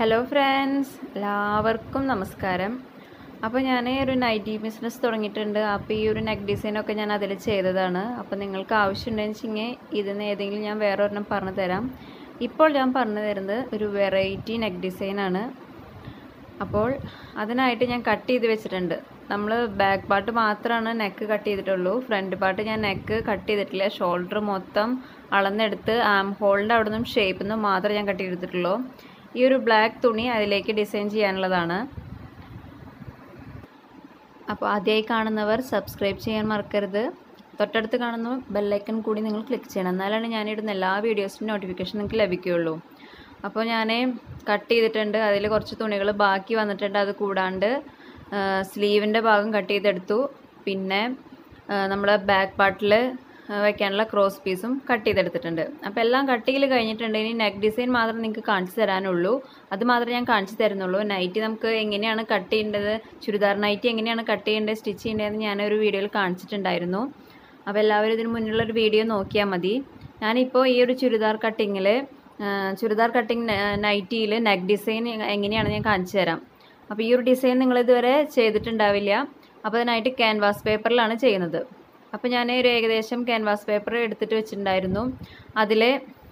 hello friends എല്ലാവർക്കും നമസ്കാരം അപ്പോൾ ഞാൻ ഒരു നൈറ്റി ബിസിനസ് തുടങ്ങിയിട്ടുണ്ട് അപ്പോൾ ഈ ഒരു നെക്ക് ഡിസൈനൊക്കെ ഞാൻ അതിൽ ചെയ്തതാണ് അപ്പോൾ നിങ്ങൾക്ക് ആവശ്യമുണ്ടെന്ന് വെച്ചെങ്കിൽ ഇതിന് ഏതെങ്കിലും ഞാൻ വേറെ ഒരെണ്ണം പറഞ്ഞു തരാം ഇപ്പോൾ ഞാൻ പറഞ്ഞു തരുന്നത് ഒരു വെറൈറ്റി നെക്ക് ഡിസൈനാണ് അപ്പോൾ അതിനായിട്ട് ഞാൻ കട്ട് ചെയ്ത് വെച്ചിട്ടുണ്ട് നമ്മൾ ബാക്ക് പാർട്ട് മാത്രമാണ് നെക്ക് കട്ട് ചെയ്തിട്ടുള്ളൂ ഫ്രണ്ട് പാർട്ട് ഞാൻ നെക്ക് കട്ട് ചെയ്തിട്ടില്ല ഷോൾഡർ മൊത്തം അളന്നെടുത്ത് ആം ഹോളിൻ്റെ അവിടെ നിന്നും ഷേപ്പിൽ നിന്നും മാത്രമേ ഞാൻ കട്ട് ചെയ്തിട്ടുള്ളൂ ഈ ഒരു ബ്ലാക്ക് തുണി അതിലേക്ക് ഡിസൈൻ ചെയ്യാനുള്ളതാണ് അപ്പോൾ ആദ്യമായി കാണുന്നവർ സബ്സ്ക്രൈബ് ചെയ്യാൻ മറക്കരുത് തൊട്ടടുത്ത് കാണുന്ന ബെല്ലൈക്കൺ കൂടി നിങ്ങൾ ക്ലിക്ക് ചെയ്യണം എന്നാലാണ് ഞാനിടുന്ന എല്ലാ വീഡിയോസിൻ്റെ നോട്ടിഫിക്കേഷൻ നിങ്ങൾക്ക് ലഭിക്കുകയുള്ളൂ അപ്പോൾ ഞാൻ കട്ട് ചെയ്തിട്ടുണ്ട് അതിൽ കുറച്ച് തുണികൾ ബാക്കി വന്നിട്ടുണ്ട് അത് കൂടാണ്ട് സ്ലീവിൻ്റെ ഭാഗം കട്ട് ചെയ്തെടുത്തു പിന്നെ നമ്മൾ ബാക്ക് പാർട്ടിൽ വയ്ക്കാനുള്ള ക്രോസ് പീസും കട്ട് ചെയ്തെടുത്തിട്ടുണ്ട് അപ്പോൾ എല്ലാം കട്ട് ചെയ്യൽ കഴിഞ്ഞിട്ടുണ്ട് ഇനി നെക്ക് ഡിസൈൻ മാത്രം നിങ്ങൾക്ക് കാണിച്ചു തരാനുള്ളൂ അത് മാത്രമേ ഞാൻ കാണിച്ചു തരുന്നുള്ളൂ നൈറ്റി നമുക്ക് എങ്ങനെയാണ് കട്ട് ചെയ്യേണ്ടത് ചുരിദാർ നൈറ്റി എങ്ങനെയാണ് കട്ട് ചെയ്യേണ്ടത് സ്റ്റിച്ച് ചെയ്യേണ്ടതെന്ന് ഞാനൊരു വീഡിയോയിൽ കാണിച്ചിട്ടുണ്ടായിരുന്നു അപ്പോൾ എല്ലാവരും ഇതിന് മുന്നിലുള്ളൊരു വീഡിയോ നോക്കിയാൽ മതി ഞാനിപ്പോൾ ഈ ഒരു ചുരിദാർ കട്ടിങ്ങിൽ ചുരിദാർ കട്ടിങ് നൈറ്റിയിൽ നെക്ക് ഡിസൈൻ എങ്ങനെയാണ് ഞാൻ കാണിച്ചു തരാം അപ്പോൾ ഈ ഒരു ഡിസൈൻ നിങ്ങളിതുവരെ ചെയ്തിട്ടുണ്ടാവില്ല അപ്പോൾ അതിനായിട്ട് ക്യാൻവാസ് പേപ്പറിലാണ് ചെയ്യുന്നത് അപ്പോൾ ഞാൻ ഒരു ഏകദേശം ക്യാൻവാസ് പേപ്പർ എടുത്തിട്ട് വെച്ചിട്ടുണ്ടായിരുന്നു അതിൽ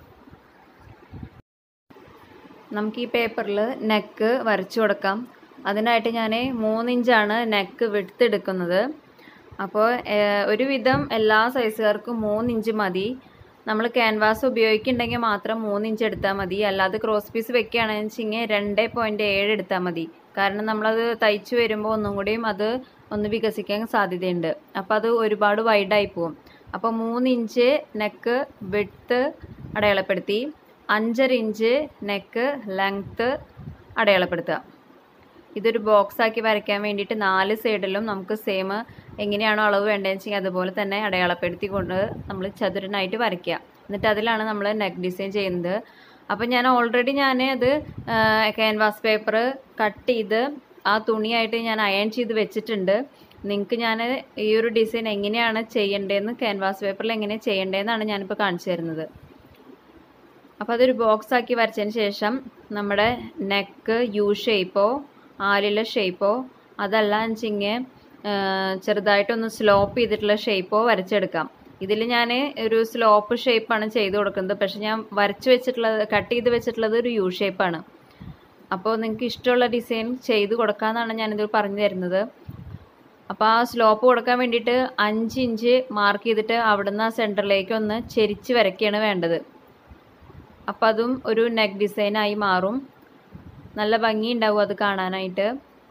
നമുക്ക് ഈ പേപ്പറിൽ നെക്ക് വരച്ചു കൊടുക്കാം അതിനായിട്ട് ഞാൻ മൂന്നിഞ്ചാണ് നെക്ക് വിടുത്തെടുക്കുന്നത് അപ്പോൾ ഒരുവിധം എല്ലാ സൈസുകാർക്കും മൂന്നിഞ്ച് മതി നമ്മൾ ക്യാൻവാസ് ഉപയോഗിക്കുന്നുണ്ടെങ്കിൽ മാത്രം മൂന്നിഞ്ച് എടുത്താൽ മതി അല്ലാതെ ക്രോസ് പീസ് വെക്കുകയാണെന്ന് വെച്ചെങ്കിൽ രണ്ട് പോയിൻറ്റ് ഏഴ് എടുത്താൽ മതി കാരണം നമ്മളത് തയ്ച്ചു വരുമ്പോൾ ഒന്നും കൂടിയും അത് ഒന്ന് വികസിക്കാൻ സാധ്യതയുണ്ട് അപ്പോൾ അത് ഒരുപാട് വൈഡായി പോകും അപ്പോൾ മൂന്നിഞ്ച് നെക്ക് വിട്ത്ത് അടയാളപ്പെടുത്തി അഞ്ചര ഇഞ്ച് നെക്ക് ലെങ്ത്ത് അടയാളപ്പെടുത്തുക ഇതൊരു ബോക്സ് ആക്കി വരയ്ക്കാൻ വേണ്ടിയിട്ട് നാല് സൈഡിലും നമുക്ക് സെയിം എങ്ങനെയാണോ അളവ് വേണ്ടതെന്ന് വെച്ചെങ്കിൽ അതുപോലെ തന്നെ അടയാളപ്പെടുത്തിക്കൊണ്ട് നമ്മൾ ചതുരനായിട്ട് വരയ്ക്കുക എന്നിട്ട് അതിലാണ് നമ്മൾ നെക്ക് ഡിസൈൻ ചെയ്യുന്നത് അപ്പം ഞാൻ ഓൾറെഡി ഞാൻ അത് ക്യാൻവാസ് പേപ്പർ കട്ട് ചെയ്ത് ആ തുണിയായിട്ട് ഞാൻ അയൺ ചെയ്ത് വെച്ചിട്ടുണ്ട് നിങ്ങൾക്ക് ഞാൻ ഈ ഒരു ഡിസൈൻ എങ്ങനെയാണ് ചെയ്യേണ്ടതെന്ന് ക്യാൻവാസ് പേപ്പറിൽ എങ്ങനെ ചെയ്യേണ്ടതെന്നാണ് ഞാനിപ്പോൾ കാണിച്ചു തരുന്നത് അപ്പോൾ അതൊരു ബോക്സ് ആക്കി വരച്ചതിന് ശേഷം നമ്മുടെ നെക്ക് യു ഷേപ്പോ ആലിലെ ഷേപ്പോ അതല്ല വെച്ചിങ്ങനെ ചെറുതായിട്ടൊന്ന് സ്ലോപ്പ് ചെയ്തിട്ടുള്ള ഷേപ്പോ വരച്ചെടുക്കാം ഇതിൽ ഞാൻ ഒരു സ്ലോപ്പ് ഷേപ്പാണ് ചെയ്ത് കൊടുക്കുന്നത് പക്ഷെ ഞാൻ വരച്ച് വെച്ചിട്ടുള്ളത് കട്ട് ചെയ്ത് വെച്ചിട്ടുള്ളത് ഒരു യു ഷേപ്പാണ് അപ്പോൾ നിങ്ങൾക്ക് ഇഷ്ടമുള്ള ഡിസൈൻ ചെയ്ത് കൊടുക്കാമെന്നാണ് ഞാനിത് പറഞ്ഞു തരുന്നത് അപ്പോൾ ആ സ്ലോപ്പ് കൊടുക്കാൻ വേണ്ടിയിട്ട് അഞ്ച് ഇഞ്ച് മാർക്ക് ചെയ്തിട്ട് അവിടുന്ന് ആ സെൻറ്ററിലേക്ക് ഒന്ന് ചെരിച്ച് വരയ്ക്കുകയാണ് വേണ്ടത് അപ്പോൾ അതും ഒരു നെക്ക് ഡിസൈനായി മാറും നല്ല ഭംഗി ഉണ്ടാവും അത് കാണാനായിട്ട്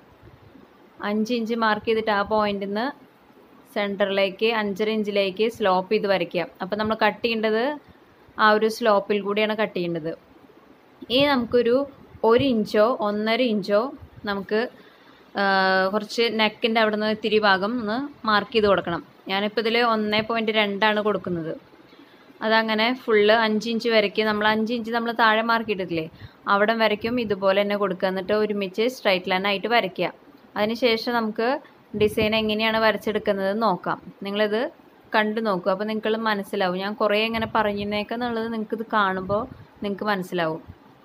അഞ്ച് ഇഞ്ച് മാർക്ക് ചെയ്തിട്ട് ആ പോയിന്റിൽ നിന്ന് സെൻറ്ററിലേക്ക് അഞ്ചര ഇഞ്ചിലേക്ക് സ്ലോപ്പ് ചെയ്ത് വരയ്ക്കുക അപ്പോൾ നമ്മൾ കട്ട് ചെയ്യേണ്ടത് ആ ഒരു സ്ലോപ്പിൽ കൂടിയാണ് കട്ട് ചെയ്യേണ്ടത് ഇനി നമുക്കൊരു ഒരു ഇഞ്ചോ ഒന്നര ഇഞ്ചോ നമുക്ക് കുറച്ച് നെക്കിൻ്റെ അവിടെ നിന്ന് ഇത്തിരി ഭാഗം ഒന്ന് മാർക്ക് ചെയ്ത് കൊടുക്കണം ഞാനിപ്പോൾ ഇതിൽ ഒന്നേ പോയിൻറ്റ് രണ്ടാണ് കൊടുക്കുന്നത് അതങ്ങനെ ഫുള്ള് അഞ്ച് ഇഞ്ച് വരയ്ക്കും നമ്മൾ അഞ്ച് ഇഞ്ച് നമ്മൾ താഴെ മാർക്ക് ചെയ്തിട്ടില്ലേ അവിടെ വരയ്ക്കും ഇതുപോലെ തന്നെ കൊടുക്കുക എന്നിട്ട് ഒരുമിച്ച് സ്ട്രൈറ്റ് ലൈൻ ആയിട്ട് വരയ്ക്കുക അതിനുശേഷം നമുക്ക് ഡിസൈൻ എങ്ങനെയാണ് വരച്ചെടുക്കുന്നത് നോക്കാം നിങ്ങളിത് കണ്ടു നോക്കുക അപ്പോൾ നിങ്ങൾക്ക് മനസ്സിലാവും ഞാൻ കുറേ ഇങ്ങനെ പറഞ്ഞേക്കെന്നുള്ളത് നിങ്ങൾക്കിത് കാണുമ്പോൾ നിങ്ങൾക്ക് മനസ്സിലാവും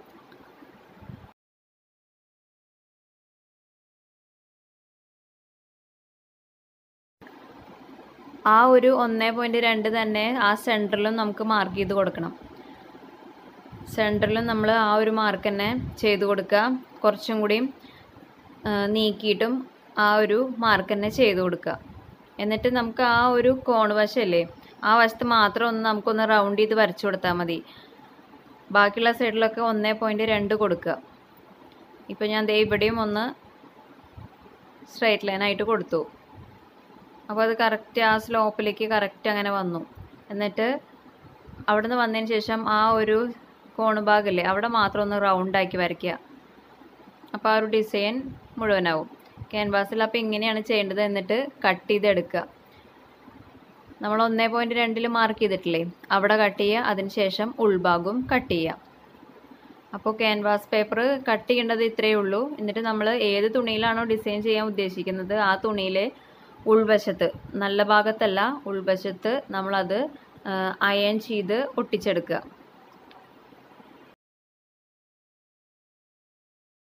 ആ ഒരു ഒന്നേ പോയിൻറ്റ് രണ്ട് തന്നെ ആ സെൻറ്ററിലും നമുക്ക് മാർക്ക് ചെയ്ത് കൊടുക്കണം സെൻറ്ററിലും നമ്മൾ ആ ഒരു മാർക്ക് തന്നെ ചെയ്ത് കൊടുക്കുക കുറച്ചും കൂടിയും നീക്കിയിട്ടും ആ ഒരു മാർക്ക് തന്നെ ചെയ്ത് കൊടുക്കുക എന്നിട്ട് നമുക്ക് ആ ഒരു കോൺ വശമല്ലേ ആ വശത്ത് മാത്രം ഒന്ന് നമുക്കൊന്ന് റൗണ്ട് ചെയ്ത് വരച്ചു കൊടുത്താൽ മതി ബാക്കിയുള്ള സൈഡിലൊക്കെ ഒന്നേ പോയിൻറ്റ് രണ്ട് കൊടുക്കുക ഇപ്പോൾ ഞാൻ ദേ ഇവിടെയും ഒന്ന് സ്ട്രൈറ്റ് ലൈനായിട്ട് കൊടുത്തു അപ്പോൾ അത് കറക്റ്റ് ആ സ്ലോപ്പിലേക്ക് കറക്റ്റ് അങ്ങനെ വന്നു എന്നിട്ട് അവിടെ നിന്ന് വന്നതിന് ശേഷം ആ ഒരു കോണ് ഭാഗമില്ലേ അവിടെ മാത്രം ഒന്ന് റൗണ്ടാക്കി വരയ്ക്കുക അപ്പോൾ ആ ഒരു ഡിസൈൻ മുഴുവനാവും ക്യാൻവാസിൽ അപ്പോൾ ഇങ്ങനെയാണ് ചെയ്യേണ്ടത് എന്നിട്ട് കട്ട് ചെയ്തെടുക്കുക നമ്മൾ ഒന്നേ പോയിൻറ്റ് രണ്ടിൽ മാർക്ക് ചെയ്തിട്ടില്ലേ അവിടെ കട്ട് ചെയ്യുക അതിന് ശേഷം ഉൾഭാഗവും കട്ട് ചെയ്യുക അപ്പോൾ ക്യാൻവാസ് പേപ്പർ കട്ട് ചെയ്യേണ്ടത് ഇത്രയേ ഉള്ളൂ എന്നിട്ട് നമ്മൾ ഏത് തുണിയിലാണോ ഡിസൈൻ ചെയ്യാൻ ഉദ്ദേശിക്കുന്നത് ആ തുണിയിലെ ഉൾവശത്ത് നല്ല ഭാഗത്തല്ല ഉൾവശത്ത് നമ്മളത് അയൺ ചെയ്ത് ഒട്ടിച്ചെടുക്കുക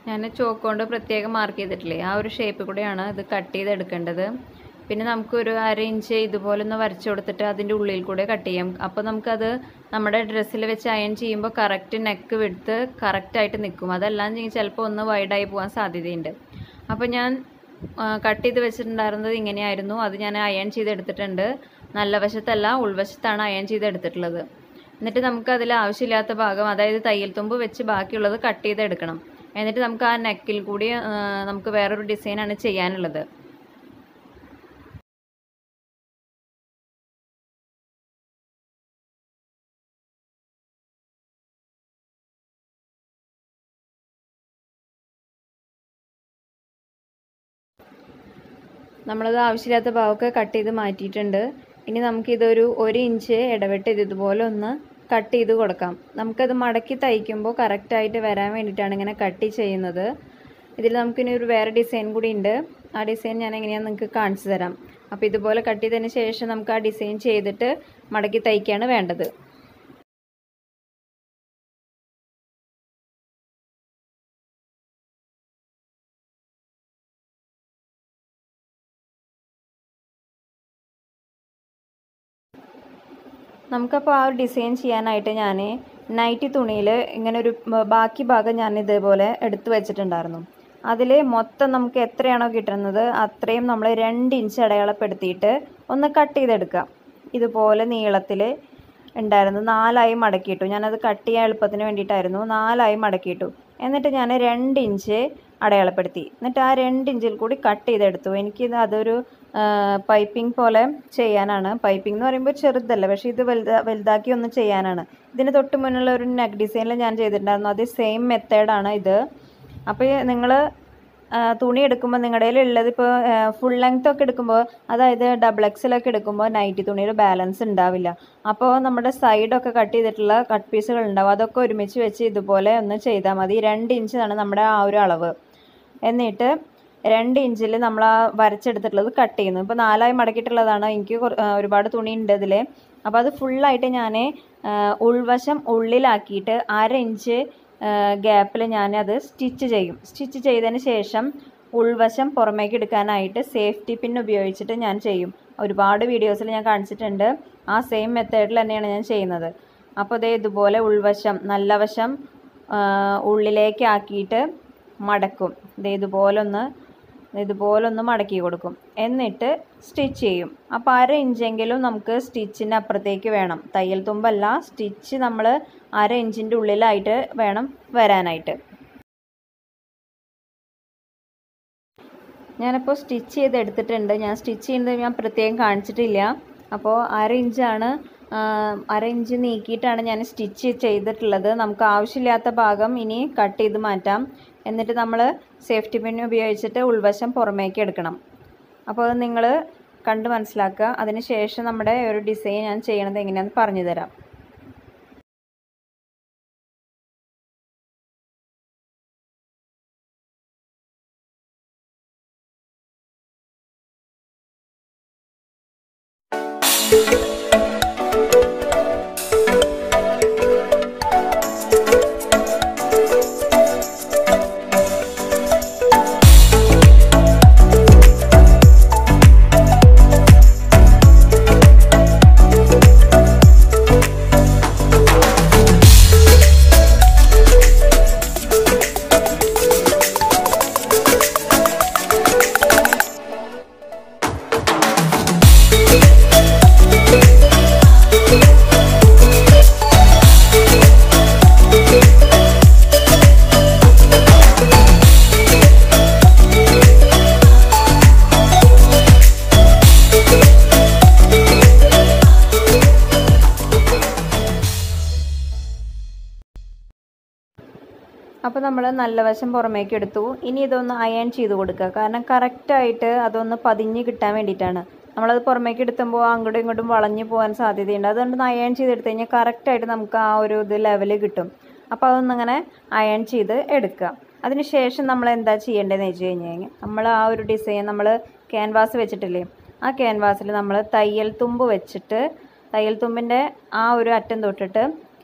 ഞാൻ ചോക്ക് കൊണ്ട് പ്രത്യേകം മാർക്ക് ചെയ്തിട്ടില്ലേ ആ ഒരു ഷേപ്പ് കൂടെയാണ് ഇത് കട്ട് ചെയ്തെടുക്കേണ്ടത് പിന്നെ നമുക്കൊരു അര ഇഞ്ച് ഇതുപോലെ ഒന്ന് വരച്ചു കൊടുത്തിട്ട് അതിൻ്റെ ഉള്ളിൽ കൂടെ കട്ട് ചെയ്യാം അപ്പോൾ നമുക്കത് നമ്മുടെ ഡ്രസ്സിൽ വെച്ച് അയൺ ചെയ്യുമ്പോൾ കറക്റ്റ് നെക്ക് വിടുത്ത് കറക്റ്റായിട്ട് നിൽക്കും അതെല്ലാം ചിലപ്പോൾ ഒന്ന് വൈഡായി പോകാൻ സാധ്യതയുണ്ട് അപ്പോൾ ഞാൻ കട്ട് ചെയ്ത് വെച്ചിട്ടുണ്ടായിരുന്നത് ഇങ്ങനെയായിരുന്നു അത് ഞാൻ അയൺ ചെയ്തെടുത്തിട്ടുണ്ട് നല്ല വശത്തല്ല ഉൾവശത്താണ് അയൺ ചെയ്തെടുത്തിട്ടുള്ളത് എന്നിട്ട് നമുക്ക് അതിൽ ആവശ്യമില്ലാത്ത ഭാഗം അതായത് തയ്യൽ തുമ്പ് വെച്ച് ബാക്കിയുള്ളത് കട്ട് ചെയ്തെടുക്കണം എന്നിട്ട് നമുക്ക് ആ നെക്കിൽ കൂടി ആ, നമുക്ക് വേറൊരു ഡിസൈനാണ് ചെയ്യാനുള്ളത് നമ്മളത് ആവശ്യമില്ലാത്ത ഭാഗമൊക്കെ കട്ട് ചെയ്ത് മാറ്റിയിട്ടുണ്ട് ഇനി നമുക്കിതൊരു ഒരു ഇഞ്ച് ഇടവിട്ട് ഇത് ഇതുപോലെ ഒന്ന് കട്ട് ചെയ്ത് കൊടുക്കാം നമുക്കത് മടക്കി തയ്ക്കുമ്പോൾ കറക്റ്റായിട്ട് വരാൻ വേണ്ടിയിട്ടാണ് ഇങ്ങനെ കട്ട് ചെയ്യുന്നത് ഇതിൽ നമുക്കിനി ഒരു വേറെ ഡിസൈൻ കൂടി ഉണ്ട് ആ ഡിസൈൻ ഞാൻ എങ്ങനെയാണെന്ന് നിങ്ങൾക്ക് കാണിച്ചു തരാം അപ്പോൾ ഇതുപോലെ കട്ട് ചെയ്തതിന് ശേഷം നമുക്ക് ആ ഡിസൈൻ ചെയ്തിട്ട് മടക്കി തയ്ക്കുകയാണ് വേണ്ടത് നമുക്കപ്പോൾ ആ ഒരു ഡിസൈൻ ചെയ്യാനായിട്ട് ഞാൻ നൈറ്റി തുണിയിൽ ഇങ്ങനെ ഒരു ബ- ബാക്കി ഭാഗം ഞാൻ ഇതേപോലെ എടുത്തു വെച്ചിട്ടുണ്ടായിരുന്നു അതിൽ മൊത്തം നമുക്ക് എത്രയാണോ കിട്ടുന്നത് അത്രയും നമ്മൾ രണ്ട് ഇഞ്ച് അടയാളപ്പെടുത്തിയിട്ട് ഒന്ന് കട്ട് ചെയ്തെടുക്കാം ഇതുപോലെ നീളത്തിൽ ഉണ്ടായിരുന്നു നാലായി മടക്കിയിട്ടു ഞാനത് കട്ട് ചെയ്യാൻ എളുപ്പത്തിന് വേണ്ടിയിട്ടായിരുന്നു നാലായി മടക്കിയിട്ടു എന്നിട്ട് ഞാൻ രണ്ട് ഇഞ്ച് അടയാളപ്പെടുത്തി എന്നിട്ട് ആ രണ്ട് ഇഞ്ചിൽ കൂടി കട്ട് ചെയ്തെടുത്തു എനിക്കിത് അതൊരു പൈപ്പിംഗ് പോലെ ചെയ്യാനാണ് പൈപ്പിംഗ് എന്ന് പറയുമ്പോൾ ചെറുതല്ല പക്ഷേ ഇത് വലുതാ വലുതാക്കി ഒന്ന് ചെയ്യാനാണ് ഇതിന് തൊട്ട് മുന്നുള്ള ഒരു നെക്ക് ഡിസൈനിൽ ഞാൻ ചെയ്തിട്ടുണ്ടായിരുന്നു അത് സെയിം മെത്തേഡാണ് ഇത് അപ്പോൾ നിങ്ങൾ തുണി എടുക്കുമ്പോൾ നിങ്ങളുടെ കയ്യിലുള്ളത് ഇപ്പോൾ ഫുൾ ലെങ്ത് ഒക്കെ എടുക്കുമ്പോൾ അതായത് ഡബിൾ എക്സലൊക്കെ എടുക്കുമ്പോൾ നൈറ്റി തുണിയിൽ ബാലൻസ് ഉണ്ടാവില്ല അപ്പോൾ നമ്മുടെ സൈഡൊക്കെ കട്ട് ചെയ്തിട്ടുള്ള കട്ട് പീസുകൾ ഉണ്ടാവും അതൊക്കെ ഒരുമിച്ച് വെച്ച് ഇതുപോലെ ഒന്ന് ചെയ്താൽ മതി രണ്ട് ഇഞ്ചാണ് നമ്മുടെ ആ ഒരു അളവ് എന്നിട്ട് രണ്ട് ഇഞ്ചിൽ നമ്മൾ ആ വരച്ചെടുത്തിട്ടുള്ളത് കട്ട് ചെയ്യുന്നു ഇപ്പോൾ നാലായി മടക്കിയിട്ടുള്ളതാണ് എനിക്ക് കുറ- ആ, ഒരുപാട് തുണി ഉണ്ട് ഇതിൽ അപ്പോൾ അത് ഫുള്ളായിട്ട് ഞാൻ ഉൾവശം ഉള്ളിലാക്കിയിട്ട് അര ഇഞ്ച് ഗ്യാപ്പിൽ ഞാനത് സ്റ്റിച്ച് ചെയ്യും സ്റ്റിച്ച് ചെയ്തതിന് ശേഷം ഉൾവശം പുറമേക്ക് എടുക്കാനായിട്ട് സേഫ്റ്റി പിൻ ഉപയോഗിച്ചിട്ട് ഞാൻ ചെയ്യും ഒരുപാട് വീഡിയോസിൽ ഞാൻ കാണിച്ചിട്ടുണ്ട് ആ സെയിം മെത്തേഡിൽ തന്നെയാണ് ഞാൻ ചെയ്യുന്നത് അപ്പോൾ ദേ ഇതുപോലെ ഉൾവശം നല്ല വശം ആ, ഉള്ളിലേക്ക് ആക്കിയിട്ട് മടക്കും ദേ ഇതുപോലെ ഒന്ന് ഇതുപോലെ ഒന്ന് മടക്കി കൊടുക്കും എന്നിട്ട് സ്റ്റിച്ച് ചെയ്യും അപ്പോൾ അര ഇഞ്ചെങ്കിലും നമുക്ക് സ്റ്റിച്ചിൻ്റെ അപ്പുറത്തേക്ക് വേണം തയ്യൽ തുമ്പല്ല സ്റ്റിച്ച് നമ്മൾ അര ഇഞ്ചിൻ്റെ ഉള്ളിലായിട്ട് വേണം വരാനായിട്ട് ഞാനിപ്പോൾ സ്റ്റിച്ച് ചെയ്ത് എടുത്തിട്ടുണ്ട് ഞാൻ സ്റ്റിച്ച് ചെയ്യുന്നത് ഞാൻ പ്രത്യേകം കാണിച്ചിട്ടില്ല അപ്പോൾ അര ഇഞ്ചാണ് ആ, അര ഇഞ്ച് നീക്കിയിട്ടാണ് ഞാൻ സ്റ്റിച്ച് ചെയ്തിട്ടുള്ളത് നമുക്ക് ആവശ്യമില്ലാത്ത ഭാഗം ഇനി കട്ട് ചെയ്ത് മാറ്റാം എന്നിട്ട് നമ്മൾ സേഫ്റ്റി പിൻ ഉപയോഗിച്ചിട്ട് ഉൾവശം പുറമേക്ക് എടുക്കണം അപ്പോൾ അത് നിങ്ങൾ കണ്ട് മനസ്സിലാക്കുക അതിന് ശേഷം നമ്മുടെ ഒരു ഡിസൈൻ ഞാൻ ചെയ്യണത് എങ്ങനെയാണെന്ന് പറഞ്ഞു തരാം അപ്പോൾ നമ്മൾ നല്ല വശം പുറമേക്ക് എടുത്തു ഇനി ഇതൊന്ന് അയൺ ചെയ്ത് കൊടുക്കുക കാരണം കറക്റ്റായിട്ട് അതൊന്ന് പതിഞ്ഞ് കിട്ടാൻ വേണ്ടിയിട്ടാണ് നമ്മളത് പുറമേക്ക് എടുത്തുമ്പോൾ അങ്ങോട്ടും ഇങ്ങോട്ടും വളഞ്ഞു പോകാൻ സാധ്യതയുണ്ട് അതുകൊണ്ട് അയൺ ചെയ്തെടുത്ത് കഴിഞ്ഞാൽ കറക്റ്റായിട്ട് നമുക്ക് ആ ഒരു ഇത് ലെവൽ കിട്ടും അപ്പോൾ അതൊന്നിങ്ങനെ അയൺ ചെയ്ത് എടുക്കുക അതിന് ശേഷം നമ്മൾ എന്താ ചെയ്യേണ്ടതെന്ന് വെച്ച് കഴിഞ്ഞ് കഴിഞ്ഞാൽ നമ്മൾ ആ ഒരു ഡിസൈൻ നമ്മൾ ക്യാൻവാസ് വെച്ചിട്ടില്ലേ ആ ക്യാൻവാസിൽ നമ്മൾ തയ്യൽ തുമ്പ് വെച്ചിട്ട് തയ്യൽ തുമ്പിൻ്റെ ആ ഒരു അറ്റം തൊട്ടിട്ട്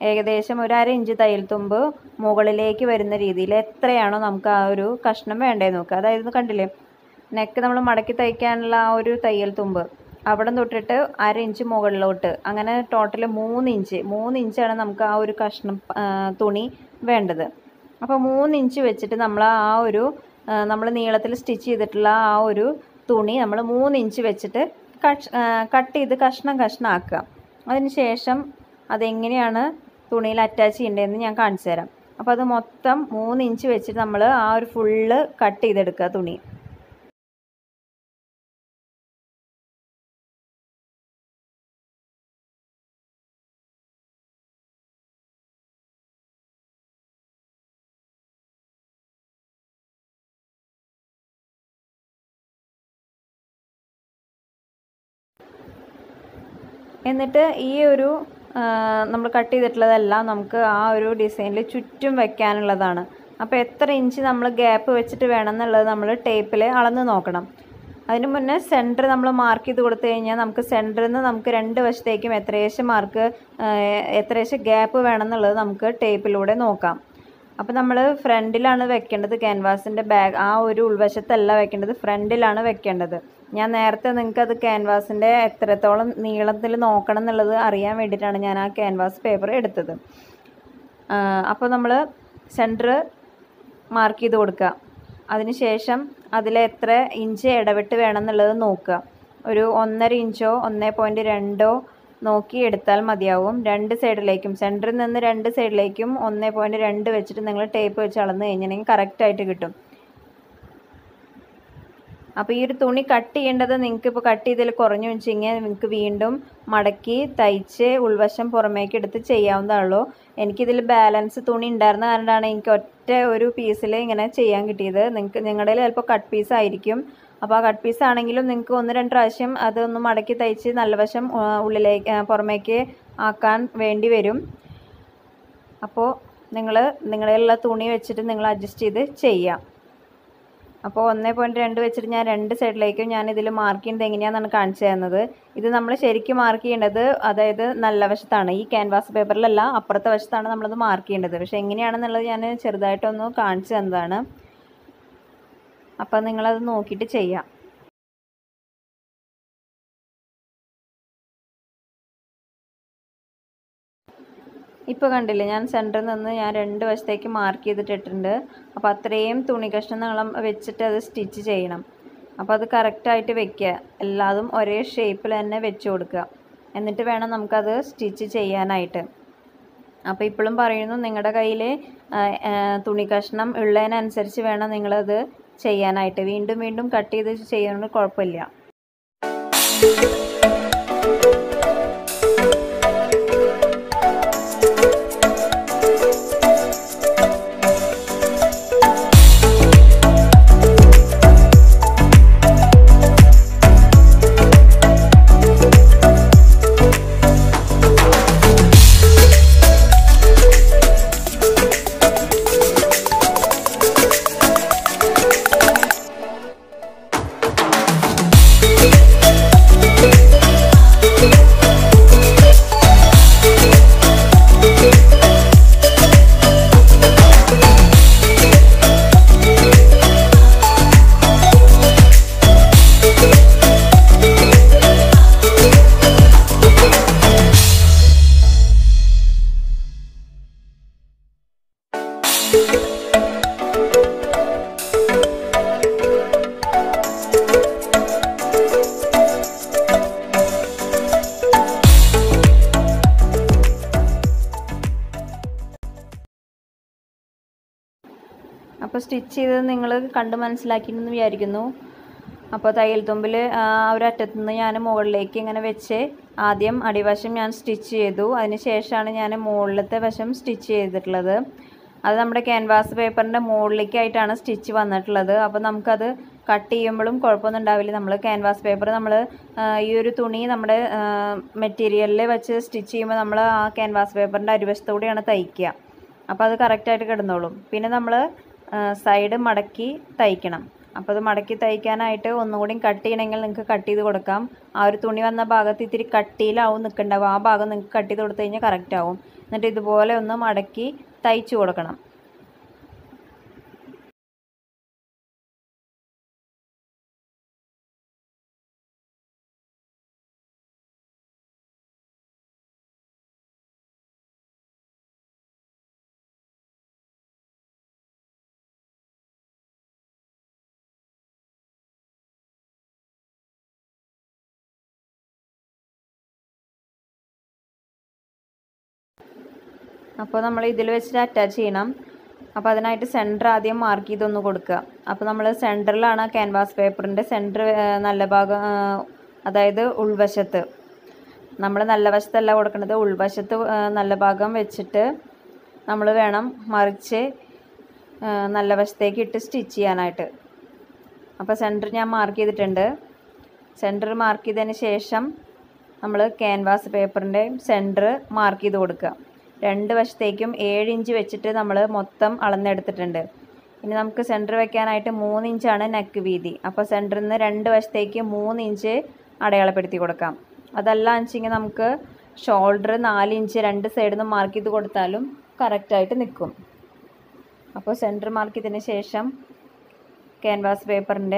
ഏകദേശം ഒരു അര ഇഞ്ച് തയ്യൽ തുമ്പ് മുകളിലേക്ക് വരുന്ന രീതിയിൽ എത്രയാണോ നമുക്ക് ആ ഒരു കഷ്ണം വേണ്ടതെന്ന് നോക്കുക അതായത് കണ്ടില്ലേ നെക്ക് നമ്മൾ മടക്കി തയ്ക്കാനുള്ള ആ ഒരു തയ്യൽ തുമ്പ് അവിടെ തൊട്ടിട്ട് അര ഇഞ്ച് മുകളിലോട്ട് അങ്ങനെ ടോട്ടൽ മൂന്ന് ഇഞ്ച് മൂന്ന് ഇഞ്ചാണ് നമുക്ക് ആ ഒരു കഷ്ണം ആ, തുണി വേണ്ടത് അപ്പോൾ മൂന്ന് ഇഞ്ച് വെച്ചിട്ട് നമ്മൾ ആ ഒരു നമ്മൾ നീളത്തിൽ സ്റ്റിച്ച് ചെയ്തിട്ടുള്ള ആ ഒരു തുണി നമ്മൾ മൂന്ന് ഇഞ്ച് വെച്ചിട്ട് കഷ് കട്ട് ചെയ്ത് കഷ്ണം കഷ്ണം ആക്കുക അതിന് ശേഷം അതെങ്ങനെയാണ് തുണിയിൽ അറ്റാച്ച് ചെയ്യേണ്ടതെന്ന് ഞാൻ കാണിച്ചു തരാം അപ്പോൾ അത് മൊത്തം മൂന്ന് ഇഞ്ച് വെച്ചിട്ട് നമ്മൾ ആ ഒരു ഫുള്ള് കട്ട് ചെയ്തെടുക്കുക തുണി എന്നിട്ട് ഈ ഒരു നമ്മൾ കട്ട് ചെയ്തിട്ടുള്ളതെല്ലാം നമുക്ക് ആ ഒരു ഡിസൈനിൽ ചുറ്റും വെക്കാനുള്ളതാണ് അപ്പോൾ എത്ര ഇഞ്ച് നമ്മൾ ഗ്യാപ്പ് വെച്ചിട്ട് വേണം എന്നുള്ളത് നമ്മൾ ടേപ്പിൽ അളന്ന് നോക്കണം അതിന് മുന്നേ സെൻറ്റർ നമ്മൾ മാർക്ക് ചെയ്ത് കൊടുത്തു കഴിഞ്ഞാൽ നമുക്ക് സെൻറ്ററിൽ നിന്ന് നമുക്ക് രണ്ട് വശത്തേക്കും എത്രയേശം മാർക്ക് എത്രയേശം ഗ്യാപ്പ് വേണം എന്നുള്ളത് നമുക്ക് ടേപ്പിലൂടെ നോക്കാം അപ്പോൾ നമ്മൾ ഫ്രണ്ടിലാണ് വെക്കേണ്ടത് ക്യാൻവാസിൻ്റെ ബാഗ് ആ ഒരു ഉൾവശത്തല്ല വെക്കേണ്ടത് ഫ്രണ്ടിലാണ് വെക്കേണ്ടത് ഞാൻ നേരത്തെ നിങ്ങൾക്ക് അത് ക്യാൻവാസിൻ്റെ എത്രത്തോളം നീളത്തിൽ നോക്കണം എന്നുള്ളത് അറിയാൻ വേണ്ടിയിട്ടാണ് ഞാൻ ആ ക്യാൻവാസ് പേപ്പർ എടുത്തത് അപ്പോൾ നമ്മൾ സെൻറ്റർ മാർക്ക് ചെയ്ത് കൊടുക്കുക അതിനുശേഷം അതിൽ എത്ര ഇഞ്ച് ഇടവിട്ട് വേണം എന്നുള്ളത് നോക്കുക ഒരു ഒന്നര ഇഞ്ചോ ഒന്നേ പോയിൻറ്റ് രണ്ടോ നോക്കി എടുത്താൽ മതിയാവും രണ്ട് സൈഡിലേക്കും സെൻറ്ററിൽ നിന്ന് രണ്ട് സൈഡിലേക്കും ഒന്നേ പോയിൻറ്റ് രണ്ട് വെച്ചിട്ട് നിങ്ങൾ ടേപ്പ് വെച്ച് അളന്ന് കഴിഞ്ഞിട്ടുണ്ടെങ്കിൽ കറക്റ്റായിട്ട് കിട്ടും അപ്പോൾ ഈ ഒരു തുണി കട്ട് ചെയ്യേണ്ടത് നിങ്ങൾക്ക് ഇപ്പോൾ കട്ട് ചെയ്തതിൽ കുറഞ്ഞു വെച്ചെങ്കിൽ നിങ്ങൾക്ക് വീണ്ടും മടക്കി തയ്ച്ച് ഉൾവശം പുറമേക്ക് എടുത്ത് ചെയ്യാവുന്നതാണല്ലോ എനിക്കിതിൽ ബാലൻസ് തുണി ഉണ്ടായിരുന്ന കാരണമാണ് എനിക്ക് ഒറ്റ ഒരു പീസിൽ ഇങ്ങനെ ചെയ്യാൻ കിട്ടിയത് നിങ്ങൾക്ക് നിങ്ങളുടെ ചിലപ്പോൾ കട്ട് പീസ് ആയിരിക്കും അപ്പോൾ ആ കട്ട് പീസ് ആണെങ്കിലും നിങ്ങൾക്ക് ഒന്ന് രണ്ട് പ്രാവശ്യം അതൊന്ന് മടക്കി തയ്ച്ച് നല്ല വശം ആ, ഉള്ളിലേക്ക് ആ, പുറമേക്ക് ആക്കാൻ വേണ്ടി വരും അപ്പോൾ നിങ്ങൾ നിങ്ങളുടെയുള്ള തുണി വെച്ചിട്ട് നിങ്ങൾ അഡ്ജസ്റ്റ് ചെയ്ത് ചെയ്യാം അപ്പോൾ ഒന്നേ പോയിൻറ്റ് രണ്ട് വെച്ചിട്ട് ഞാൻ രണ്ട് സൈഡിലേക്കും ഞാൻ ഇതിൽ മാർക്ക് ചെയ്യുന്നത് എങ്ങനെയാണെന്നാണ് കാണിച്ചു തരുന്നത് ഇത് നമ്മൾ ശരിക്കും മാർക്ക് ചെയ്യേണ്ടത് അതായത് നല്ല വശത്താണ് ഈ ക്യാൻവാസ് പേപ്പറിലല്ല അപ്പുറത്തെ വശത്താണ് നമ്മളത് മാർക്ക് ചെയ്യേണ്ടത് പക്ഷേ എങ്ങനെയാണെന്നുള്ളത് ഞാൻ ചെറുതായിട്ടൊന്ന് കാണിച്ചു തന്നതാണ് അപ്പോൾ നിങ്ങളത് നോക്കിയിട്ട് ചെയ്യാം ഇപ്പോൾ കണ്ടില്ലേ ഞാൻ സെൻറ്ററിൽ നിന്ന് ഞാൻ രണ്ട് വശത്തേക്ക് മാർക്ക് ചെയ്തിട്ടിട്ടുണ്ട് അപ്പോൾ അത്രയും തുണി കഷ്ണം നീളം വെച്ചിട്ട് അത് സ്റ്റിച്ച് ചെയ്യണം അപ്പോൾ അത് കറക്റ്റായിട്ട് വെക്കുക എല്ലാതും ഒരേ ഷേപ്പിൽ തന്നെ വെച്ച് കൊടുക്കുക എന്നിട്ട് വേണം നമുക്കത് സ്റ്റിച്ച് ചെയ്യാനായിട്ട് അപ്പോൾ ഇപ്പോഴും പറയുന്നു നിങ്ങളുടെ കയ്യിൽ തുണി കഷ്ണം ഉള്ളതിനനുസരിച്ച് വേണം നിങ്ങളത് ചെയ്യാനായിട്ട് വീണ്ടും വീണ്ടും കട്ട് ചെയ്ത് ചെയ്യുന്നത് കുഴപ്പമില്ല അപ്പോൾ സ്റ്റിച്ച് ചെയ്തത് നിങ്ങൾ കണ്ട് മനസ്സിലാക്കിയെന്ന് വിചാരിക്കുന്നു അപ്പോൾ തയ്യൽ തുമ്പിൽ ആ ഒരു അറ്റത്തു നിന്ന് ഞാൻ മുകളിലേക്ക് ഇങ്ങനെ വെച്ച് ആദ്യം അടിവശം ഞാൻ സ്റ്റിച്ച് ചെയ്തു അതിന് ശേഷമാണ് ഞാൻ മുകളിലത്തെ വശം സ്റ്റിച്ച് ചെയ്തിട്ടുള്ളത് അത് നമ്മുടെ ക്യാൻവാസ് പേപ്പറിൻ്റെ മുകളിലേക്കായിട്ടാണ് സ്റ്റിച്ച് വന്നിട്ടുള്ളത് അപ്പോൾ നമുക്കത് കട്ട് ചെയ്യുമ്പോഴും കുഴപ്പമൊന്നും ഉണ്ടാവില്ല നമ്മൾ ക്യാൻവാസ് പേപ്പർ നമ്മൾ ഈ ഒരു തുണി നമ്മുടെ മെറ്റീരിയലിൽ വെച്ച് സ്റ്റിച്ച് ചെയ്യുമ്പോൾ നമ്മൾ ആ ക്യാൻവാസ് പേപ്പറിൻ്റെ അരിവശത്തോടെയാണ് തയ്ക്കുക അപ്പോൾ അത് കറക്റ്റായിട്ട് കിടന്നോളും പിന്നെ നമ്മൾ സൈഡ് മടക്കി തയ്ക്കണം അപ്പോൾ അത് മടക്കി തയ്ക്കാനായിട്ട് ഒന്നുകൂടി കട്ട് ചെയ്യണമെങ്കിൽ നിങ്ങൾക്ക് കട്ട് ചെയ്ത് കൊടുക്കാം ആ ഒരു തുണി വന്ന ഭാഗത്ത് ഇത്തിരി കട്ടിയിലാവും നിൽക്കണ്ടാവും ആ ഭാഗം നിങ്ങൾക്ക് കട്ട് ചെയ്ത് കൊടുത്തു കഴിഞ്ഞാൽ കറക്റ്റ് ആവും എന്നിട്ട് ഇതുപോലെ ഒന്ന് മടക്കി തയ്ച്ചു കൊടുക്കണം അപ്പോൾ നമ്മൾ ഇതിൽ വെച്ചിട്ട് അറ്റാച്ച് ചെയ്യണം അപ്പോൾ അതിനായിട്ട് സെൻറ്റർ ആദ്യം മാർക്ക് ചെയ്തൊന്ന് കൊടുക്കുക അപ്പോൾ നമ്മൾ സെൻറ്ററിലാണ് ക്യാൻവാസ് പേപ്പറിൻ്റെ സെൻറ്റർ നല്ല ഭാഗം ആ, അതായത് ഉൾവശത്ത് നമ്മൾ നല്ല വശത്തല്ല കൊടുക്കുന്നത് ഉൾവശത്ത് ആ, നല്ല ഭാഗം വെച്ചിട്ട് നമ്മൾ വേണം മറിച്ച് ആ, നല്ല വശത്തേക്ക് ഇട്ട് സ്റ്റിച്ച് ചെയ്യാനായിട്ട് അപ്പോൾ സെൻറ്റർ ഞാൻ മാർക്ക് ചെയ്തിട്ടുണ്ട് സെൻറ്റർ മാർക്ക് ചെയ്തതിന് ശേഷം നമ്മൾ ക്യാൻവാസ് പേപ്പറിൻ്റെ സെൻറ്റർ മാർക്ക് ചെയ്ത് കൊടുക്കുക രണ്ട് വശത്തേക്കും ഏഴ് ഇഞ്ച് വെച്ചിട്ട് നമ്മൾ മൊത്തം അളന്നെടുത്തിട്ടുണ്ട് ഇനി നമുക്ക് സെൻറ്റർ വെക്കാനായിട്ട് മൂന്ന് ഇഞ്ചാണ് നെക്ക് വീതി അപ്പോൾ സെൻറ്ററിൽ നിന്ന് രണ്ട് വശത്തേക്ക് മൂന്ന് ഇഞ്ച് അടയാളപ്പെടുത്തി കൊടുക്കാം അതല്ല വെച്ചെങ്കിൽ നമുക്ക് ഷോൾഡർ നാല് ഇഞ്ച് രണ്ട് സൈഡിൽ നിന്ന് മാർക്ക് ചെയ്ത് കൊടുത്താലും കറക്റ്റായിട്ട് നിൽക്കും അപ്പോൾ സെൻറ്റർ മാർക്ക് ചെയ്തതിന് ശേഷം ക്യാൻവാസ് പേപ്പറിൻ്റെ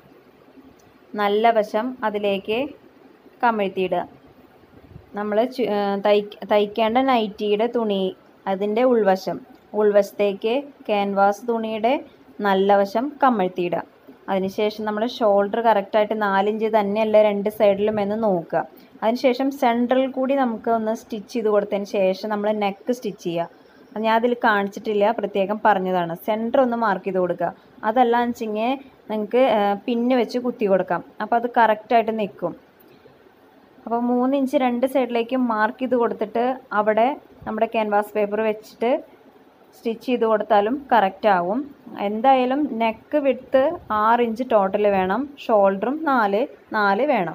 നല്ല വശം അതിലേക്ക് കമിഴ്ത്തിയിടുക നമ്മൾ തയ്ക്കേണ്ട നൈറ്റിയുടെ തുണി അതിൻ്റെ ഉൾവശം ഉൾവശത്തേക്ക് ക്യാൻവാസ് തുണിയുടെ നല്ല വശം കമിഴ്ത്തിയിടുക അതിനുശേഷം നമ്മൾ ഷോൾഡർ കറക്റ്റായിട്ട് നാലിഞ്ച് തന്നെയല്ല രണ്ട് സൈഡിലും എന്ന് നോക്കുക അതിനുശേഷം സെൻട്രൽ കൂടി നമുക്ക് ഒന്ന് സ്റ്റിച്ച് ചെയ്ത് കൊടുത്തതിന് ശേഷം നമ്മൾ നെക്ക് സ്റ്റിച്ച് ചെയ്യുക അത് ഞാൻ അതിൽ കാണിച്ചിട്ടില്ല പ്രത്യേകം പറഞ്ഞതാണ് സെൻറ്റർ ഒന്ന് മാർക്ക് ചെയ്ത് കൊടുക്കുക അതല്ല വെച്ചെങ്കിൽ നിങ്ങൾക്ക് പിന്ന് വെച്ച് കുത്തി കൊടുക്കാം അപ്പോൾ അത് കറക്റ്റായിട്ട് നിൽക്കും അപ്പോൾ മൂന്ന് ഇഞ്ച് രണ്ട് സൈഡിലേക്ക് മാർക്ക് ചെയ്ത് കൊടുത്തിട്ട് അവിടെ നമ്മുടെ ക്യാൻവാസ് പേപ്പർ വെച്ചിട്ട് സ്റ്റിച്ച് ചെയ്ത് കൊടുത്താലും കറക്റ്റ് ആവും എന്തായാലും നെക്ക് വിട്ട് ആറ് ഇഞ്ച് ടോട്ടൽ വേണം ഷോൾഡറും നാല് നാല് വേണം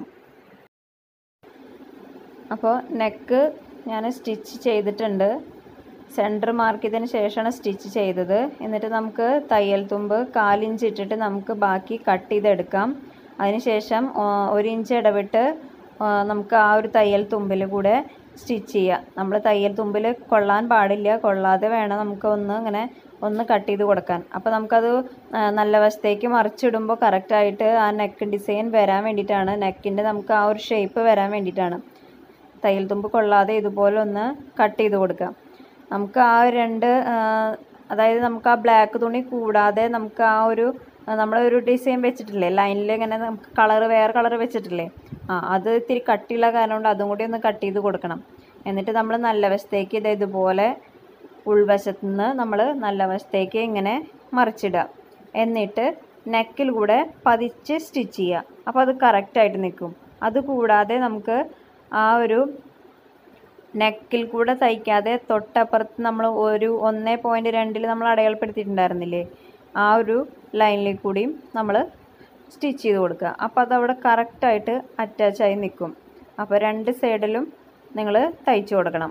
അപ്പോൾ നെക്ക് ഞാൻ സ്റ്റിച്ച് ചെയ്തിട്ടുണ്ട് സെൻറ്റർ മാർക്ക് ചെയ്തതിന് ശേഷമാണ് സ്റ്റിച്ച് ചെയ്തത് എന്നിട്ട് നമുക്ക് തയ്യൽ തുമ്പ് കാലിഞ്ച് ഇട്ടിട്ട് നമുക്ക് ബാക്കി കട്ട് ചെയ്തെടുക്കാം അതിനുശേഷം ആ, ഒരു ഇഞ്ച് ഇടവിട്ട് ആ, നമുക്ക് ആ ഒരു തയ്യൽ തുമ്പിൽ കൂടെ സ്റ്റിച്ച് ചെയ്യുക നമ്മൾ തയ്യൽ തുമ്പിൽ കൊള്ളാൻ പാടില്ല കൊള്ളാതെ വേണം നമുക്ക് ഒന്ന് ഇങ്ങനെ ഒന്ന് കട്ട് ചെയ്ത് കൊടുക്കാൻ അപ്പോൾ നമുക്കത് ആ, നല്ല വശത്തേക്ക് മറിച്ചിടുമ്പോൾ കറക്റ്റായിട്ട് ആ നെക്ക് ഡിസൈൻ വരാൻ വേണ്ടിയിട്ടാണ് നെക്കിൻ്റെ നമുക്ക് ആ ഒരു ഷേപ്പ് വരാൻ വേണ്ടിയിട്ടാണ് തയ്യൽ തുമ്പ് കൊള്ളാതെ ഇതുപോലെ ഒന്ന് കട്ട് ചെയ്ത് കൊടുക്കാം നമുക്ക് ആ രണ്ട് ആ, അതായത് നമുക്ക് ആ ബ്ലാക്ക് തുണി കൂടാതെ നമുക്ക് ആ ഒരു നമ്മൾ ഒരു ഡിസൈൻ വെച്ചിട്ടില്ലേ ലൈനിൽ ഇങ്ങനെ നമുക്ക് കളർ വേറെ കളർ വെച്ചിട്ടില്ലേ ആ അത് ഇത്തിരി കട്ടിയുള്ള കാരണം കൊണ്ട് അതും കൂടി ഒന്ന് കട്ട് ചെയ്ത് കൊടുക്കണം എന്നിട്ട് നമ്മൾ നല്ല വശത്തേക്ക് ഇത് ഇതുപോലെ ഉൾവശത്ത് നിന്ന് നമ്മൾ നല്ല വശത്തേക്ക് ഇങ്ങനെ മറിച്ചിടുക എന്നിട്ട് നെക്കിൽ കൂടെ പതിച്ച് സ്റ്റിച്ച് ചെയ്യുക അപ്പോൾ അത് കറക്റ്റായിട്ട് നിൽക്കും അതുകൂടാതെ നമുക്ക് ആ ഒരു നെക്കിൽ കൂടെ തയ്ക്കാതെ തൊട്ടപ്പുറത്ത് നമ്മൾ ഒരു ഒന്ന് പോയിൻറ്റ് രണ്ടിൽ നമ്മൾ അടയാളപ്പെടുത്തിയിട്ടുണ്ടായിരുന്നില്ലേ ആ ഒരു ലൈനിൽ കൂടിയും നമ്മൾ സ്റ്റിച്ച് ചെയ്ത് കൊടുക്കുക അപ്പോൾ അതവിടെ കറക്റ്റായിട്ട് അറ്റാച്ചായി നിൽക്കും അപ്പോൾ രണ്ട് സൈഡിലും നിങ്ങൾ തയ്ച്ചു കൊടുക്കണം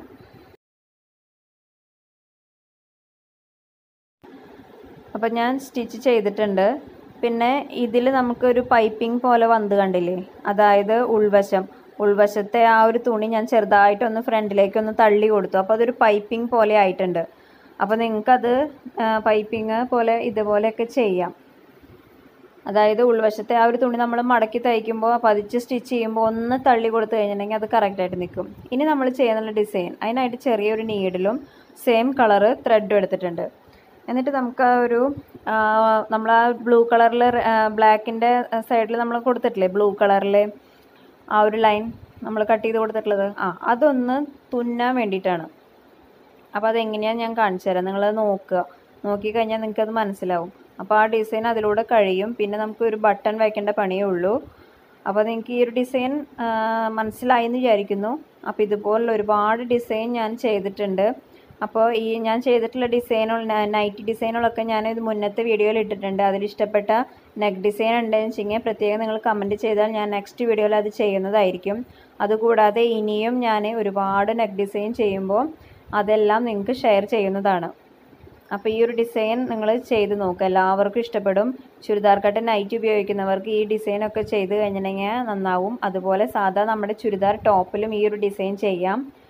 അപ്പം ഞാൻ സ്റ്റിച്ച് ചെയ്തിട്ടുണ്ട് പിന്നെ ഇതിൽ നമുക്കൊരു പൈപ്പിംഗ് പോലെ വന്ന് കണ്ടില്ലേ അതായത് ഉൾവശം ഉൾവശത്തെ ആ ഒരു തുണി ഞാൻ ചെറുതായിട്ടൊന്ന് ഫ്രണ്ടിലേക്കൊന്ന് തള്ളി കൊടുത്തു അപ്പോൾ അതൊരു പൈപ്പിംഗ് പോലെ ആയിട്ടുണ്ട് അപ്പോൾ നിങ്ങൾക്കത് പൈപ്പിംഗ് പോലെ ഇതുപോലെയൊക്കെ ചെയ്യാം അതായത് ഉൾവശത്തെ ആ ഒരു തുണി നമ്മൾ മടക്കി തയ്ക്കുമ്പോൾ പതിച്ച് സ്റ്റിച്ച് ചെയ്യുമ്പോൾ ഒന്ന് തള്ളി കൊടുത്തു കഴിഞ്ഞിട്ടുണ്ടെങ്കിൽ അത് കറക്റ്റായിട്ട് നിൽക്കും ഇനി നമ്മൾ ചെയ്യുന്ന ഡിസൈൻ അതിനായിട്ട് ചെറിയൊരു നീഡിലും സെയിം കളറ് ത്രെഡും എടുത്തിട്ടുണ്ട് എന്നിട്ട് നമുക്ക് ആ ഒരു നമ്മൾ ആ ബ്ലൂ കളറിൽ ബ്ലാക്കിൻ്റെ സൈഡിൽ നമ്മൾ കൊടുത്തിട്ടില്ലേ ബ്ലൂ കളറിൽ ആ ഒരു ലൈൻ നമ്മൾ കട്ട് ചെയ്ത് കൊടുത്തിട്ടുള്ളത് ആ അതൊന്ന് തുന്നാൻ വേണ്ടിയിട്ടാണ് അപ്പോൾ അതെങ്ങനെയാണെന്ന് ഞാൻ കാണിച്ചു തരാം നിങ്ങളത് നോക്കുക നോക്കിക്കഴിഞ്ഞാൽ നിങ്ങൾക്കത് മനസ്സിലാവും അപ്പോൾ ആ ഡിസൈൻ അതിലൂടെ കഴിയും പിന്നെ നമുക്ക് ഒരു ബട്ടൺ വയ്ക്കേണ്ട പണിയേ ഉള്ളൂ അപ്പോൾ നിങ്ങൾക്ക് ഈ ഒരു ഡിസൈൻ മനസ്സിലായി എന്ന് വിചാരിക്കുന്നു അപ്പോൾ ഇതുപോലുള്ള ഒരുപാട് ഡിസൈൻ ഞാൻ ചെയ്തിട്ടുണ്ട് അപ്പോൾ ഈ ഞാൻ ചെയ്തിട്ടുള്ള ഡിസൈനുകൾ നൈറ്റി ഡിസൈനുകളൊക്കെ ഞാൻ ഇത് മുന്നത്തെ വീഡിയോയിൽ ഇട്ടിട്ടുണ്ട് അതിൽ ഇഷ്ടപ്പെട്ട നെക്ക് ഡിസൈൻ ഉണ്ടെന്ന് വെച്ചെങ്കിൽ പ്രത്യേകം നിങ്ങൾ കമൻറ്റ് ചെയ്താൽ ഞാൻ നെക്സ്റ്റ് വീഡിയോയിൽ അത് ചെയ്യുന്നതായിരിക്കും അതുകൂടാതെ ഇനിയും ഞാൻ ഒരുപാട് നെക്ക് ഡിസൈൻ ചെയ്യുമ്പോൾ അതെല്ലാം നിങ്ങൾക്ക് ഷെയർ ചെയ്യുന്നതാണ് അപ്പോൾ ഈ ഒരു ഡിസൈൻ നിങ്ങൾ ചെയ്ത് നോക്കുക എല്ലാവർക്കും ഇഷ്ടപ്പെടും ചുരിദാർ കട്ട് നൈറ്റ് ഉപയോഗിക്കുന്നവർക്ക് ഈ ഡിസൈനൊക്കെ ചെയ്ത് കഴിഞ്ഞിട്ടുണ്ടെങ്കിൽ നന്നാവും അതുപോലെ സാധാ നമ്മുടെ ചുരിദാർ ടോപ്പിലും ഈ ഒരു ഡിസൈൻ ചെയ്യാം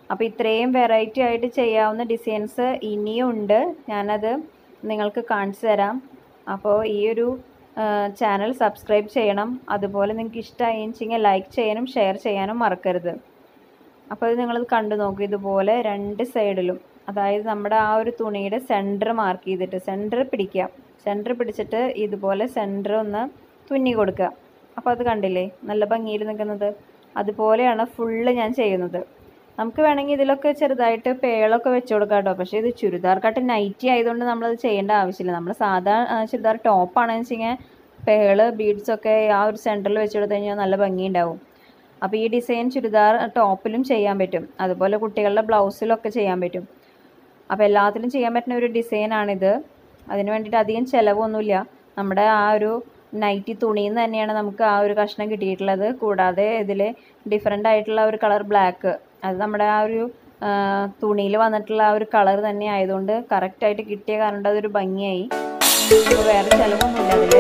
അപ്പോൾ ഇത്രയും വെറൈറ്റി ആയിട്ട് ചെയ്യാവുന്ന ഡിസൈൻസ് ഇനിയും ഉണ്ട് ഞാനത് നിങ്ങൾക്ക് കാണിച്ചു തരാം അപ്പോൾ ഈ ഒരു ചാനൽ സബ്സ്ക്രൈബ് ചെയ്യണം അതുപോലെ നിങ്ങൾക്ക് ഇഷ്ടമായി വെച്ചെങ്കിൽ ലൈക്ക് ചെയ്യാനും ഷെയർ ചെയ്യാനും മറക്കരുത് അപ്പോൾ അത് നിങ്ങളത് കണ്ടു നോക്കൂ ഇതുപോലെ രണ്ട് സൈഡിലും അതായത് നമ്മുടെ ആ ഒരു തുണിയുടെ സെൻറ്റർ മാർക്ക് ചെയ്തിട്ട് സെൻറ്റർ പിടിക്കുക സെൻറ്റർ പിടിച്ചിട്ട് ഇതുപോലെ സെൻറ്റർ ഒന്ന് തുന്നി കൊടുക്കുക അപ്പോൾ അത് കണ്ടില്ലേ നല്ല ഭംഗിയിൽ നിൽക്കുന്നത് അതുപോലെയാണ് ഫുള്ള് ഞാൻ ചെയ്യുന്നത് നമുക്ക് വേണമെങ്കിൽ ഇതിലൊക്കെ ചെറുതായിട്ട് പേളൊക്കെ വെച്ച് കൊടുക്കാം കേട്ടോ പക്ഷേ ഇത് ചുരിദാർ കട്ട് നൈറ്റി ആയതുകൊണ്ട് നമ്മളത് ചെയ്യേണ്ട ആവശ്യമില്ല നമ്മൾ സാധാ ആ, ചുരിദാർ ടോപ്പാണെന്ന് വെച്ച് കഴിഞ്ഞാൽ പേള് ബീഡ്സ് ഒക്കെ ആ ഒരു സെൻറ്ററിൽ വെച്ച് കൊടുത്തു കഴിഞ്ഞാൽ നല്ല ഭംഗിയുണ്ടാവും അപ്പോൾ ഈ ഡിസൈൻ ചുരിദാർ ടോപ്പിലും ചെയ്യാൻ പറ്റും അതുപോലെ കുട്ടികളുടെ ബ്ലൗസിലൊക്കെ ചെയ്യാൻ പറ്റും അപ്പോൾ എല്ലാത്തിലും ചെയ്യാൻ പറ്റുന്ന ഒരു ഡിസൈനാണിത് അതിന് വേണ്ടിയിട്ട് അധികം ചിലവൊന്നുമില്ല നമ്മുടെ ആ ഒരു നൈറ്റി തുണിയിൽ നിന്ന് തന്നെയാണ് നമുക്ക് ആ ഒരു കഷ്ണം കിട്ടിയിട്ടുള്ളത് കൂടാതെ ഇതിൽ ഡിഫറെൻ്റ് ആയിട്ടുള്ള ഒരു കളർ ബ്ലാക്ക് അത് നമ്മുടെ ആ ഒരു തുണിയിൽ വന്നിട്ടുള്ള ആ ഒരു കളർ തന്നെ ആയതുകൊണ്ട് കറക്റ്റായിട്ട് കിട്ടിയ കാരണം അതൊരു ഭംഗിയായി അപ്പോൾ വേറെ ചിലവൊന്നുമില്ല അതിൽ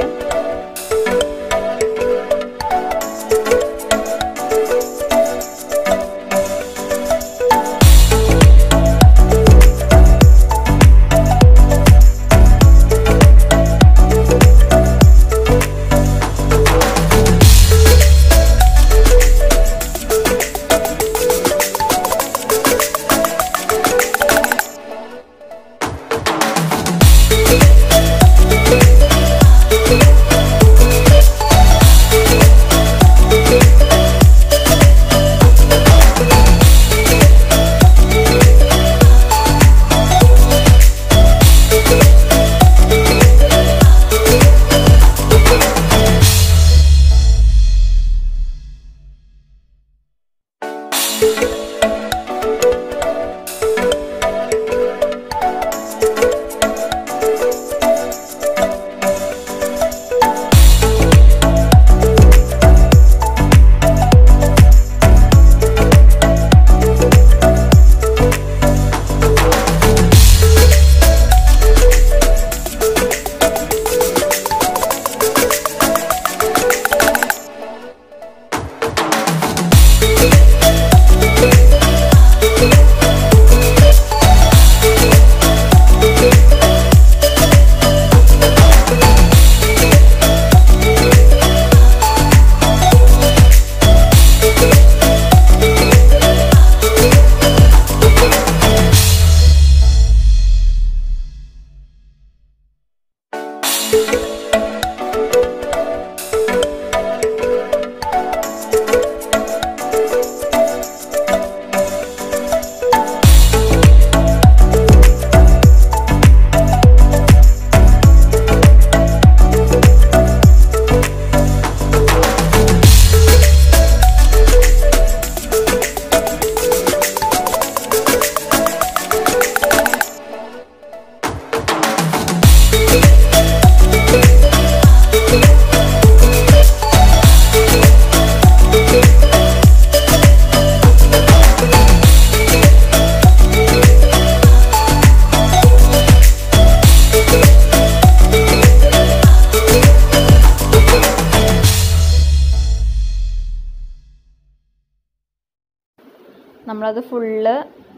നമ്മളത് ഫുള്ള്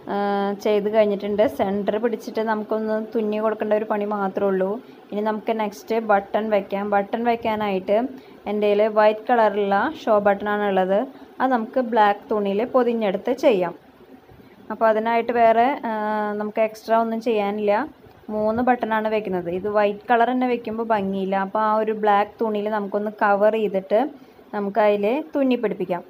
ചെയ്ത് കഴിഞ്ഞിട്ടുണ്ട് സെൻറ്റർ പിടിച്ചിട്ട് നമുക്കൊന്ന് തുന്നി കൊടുക്കേണ്ട ഒരു പണി മാത്രമേ ഉള്ളൂ ഇനി നമുക്ക് നെക്സ്റ്റ് ബട്ടൺ വെക്കാം ബട്ടൺ വെക്കാനായിട്ട് എൻ്റെ കയ്യിൽ വൈറ്റ് കളറുള്ള ഷോ ബട്ടണാണ് ഉള്ളത് അത് നമുക്ക് ബ്ലാക്ക് തുണിയിൽ പൊതിഞ്ഞെടുത്ത് ചെയ്യാം അപ്പോൾ അതിനായിട്ട് വേറെ ആ, നമുക്ക് എക്സ്ട്രാ ഒന്നും ചെയ്യാനില്ല മൂന്ന് ബട്ടണാണ് വെക്കുന്നത് ഇത് വൈറ്റ് കളർ തന്നെ വെക്കുമ്പോൾ ഭംഗിയില്ല അപ്പോൾ ആ ഒരു ബ്ലാക്ക് തുണിയിൽ നമുക്കൊന്ന് കവർ ചെയ്തിട്ട് നമുക്ക് അതിൽ തുന്നി പിടിപ്പിക്കാം